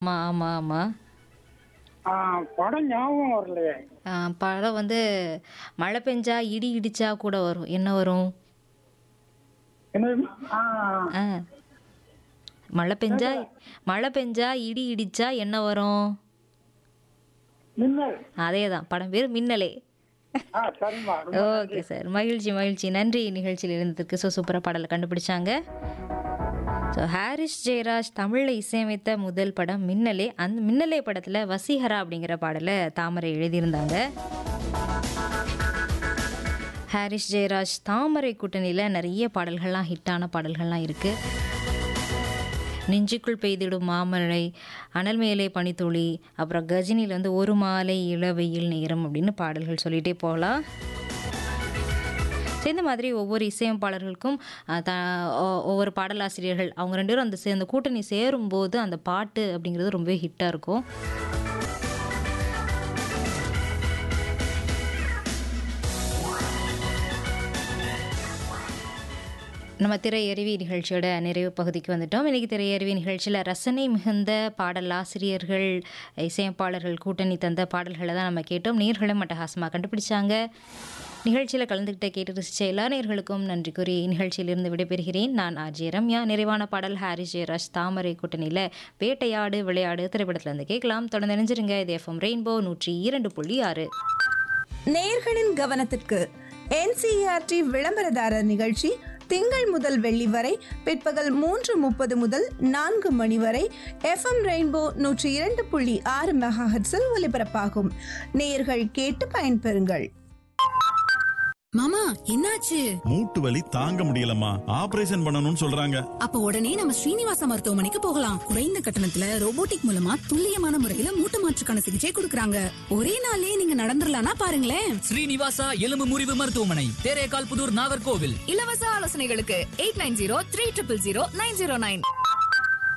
ஆமா ஆமா ஆமா ஆ, படம் ஞாபகம் வரலையே ஆ, படம் வந்து மழை பெஞ்சா இடி இடிச்சா கூட வரும் என்ன வரும் என்ன ஆ, ஆ மழை பெஞ்சா மழை பெஞ்சா இடி இடிச்சா என்ன வரும் மின்னல் அதே தான் படம் பேர் மின்னலே ஆ சரிம்மா ரொம்ப ஓகே சார் மகிழ்ச்சி மகிழ்ச்சி நன்றி நிகழ்ச்சியில் இருந்ததுக்கு ஸோ சூப்பராக பாடலை கண்டுபிடிச்சாங்க ஸோ ஹாரிஸ் ஜெயராஜ் தமிழில் இசையமைத்த முதல் படம் மின்னலே அந்த மின்னலே படத்தில் வசீகரா அப்படிங்கிற பாடலை தாமரை எழுதியிருந்தாங்க ஹாரிஸ் ஜெயராஜ் தாமரை கூட்டணியில் நிறைய பாடல்கள்லாம் ஹிட்டான பாடல்கள்லாம் இருக்குது நெஞ்சுக்குள் பெய்திடும் மாமழை அனல் மேலே பனித்துளி அப்புறம் கஜினியில் வந்து ஒரு மாலை இளவெயில் நேரம் அப்படின்னு பாடல்கள் சொல்லிகிட்டே போகலாம் ஸோ இந்த மாதிரி ஒவ்வொரு இசையமைப்பாளர்களுக்கும் அஹ், த ஒ- ஒவ்வொரு பாடலாசிரியர்கள் அவங்க ரெண்டு பேரும் அந்த சே அந்த கூட்டணி சேரும்போது அந்த பாட்டு அப்படிங்கிறது ரொம்பவே ஹிட்டாக இருக்கும் நம்ம திரையருவி நிகழ்ச்சியோட நிறைவு பகுதிக்கு வந்துட்டோம் இன்னைக்கு திரையருவி நிகழ்ச்சியில் ரசனை மிகுந்த பாடல் ஆசிரியர்கள் இசையமைப்பாளர்கள் கூட்டணி தந்த பாடல்களை தான் நம்ம கேட்டோம் நீர்களும் மட்டஹாசமாக கண்டுபிடிச்சாங்க நிகழ்ச்சியில் கலந்துக்கிட்ட கேட்டு ரசித்த எல்லா நேர்களுக்கும் நன்றி கூறி நிகழ்ச்சியிலிருந்து விடைபெறுகிறேன் நான் ஆர்ஜே ரம்யா நிறைவான பாடல் ஹாரிஸ் ஜெயராஜ் தாமரை கூட்டணியில் வேட்டையாடு விளையாடு திரைப்படத்துல இருந்து கேட்கலாம் தொடர்ந்து நினைஞ்சிருங்க இது எஃப்எம் ரெயின்போ நூற்றி இரண்டு புள்ளி ஆறு நேயர்களின் கவனத்திற்கு என்சிஆர்டி விளம்பரதாரர் நிகழ்ச்சி திங்கள் முதல் வெள்ளி வரை பிற்பகல் மூன்று முப்பது முதல் நான்கு மணி வரை எஃப்எம் ரெயின்போ நூற்றி இரண்டு புள்ளி ஆறு மெகாஹெட்ஸில் ஒலிபரப்பாகும் நேயர்கள் கேட்டு பயன்பெறுங்கள் மாமா என்னாச்சு மூட்டு வலி தாங்க முடியலம்மா ஆபரேஷன் பண்ணணும்னு சொல்றாங்க அப்ப உடனே நம்ம ஸ்ரீனிவாச மருத்துவமனைக்கு போகலாம் குறைந்த கட்டணத்துல ரோபோட்டிக் மூலமா துல்லியமான முறையில மூட்டு மாற்றுக்கான சிகிச்சை கொடுக்கறாங்க ஒரே நாள்லயே நீங்க நடந்துடலாம்னா பாருங்களேன் ஸ்ரீனிவாசா எலும்பு முறிவு மருத்துவமனை தேரேகால் புதூர் நாகர்கோவில் இலவச ஆலோசனைகளுக்கு eight nine zero three triple zero nine zero nine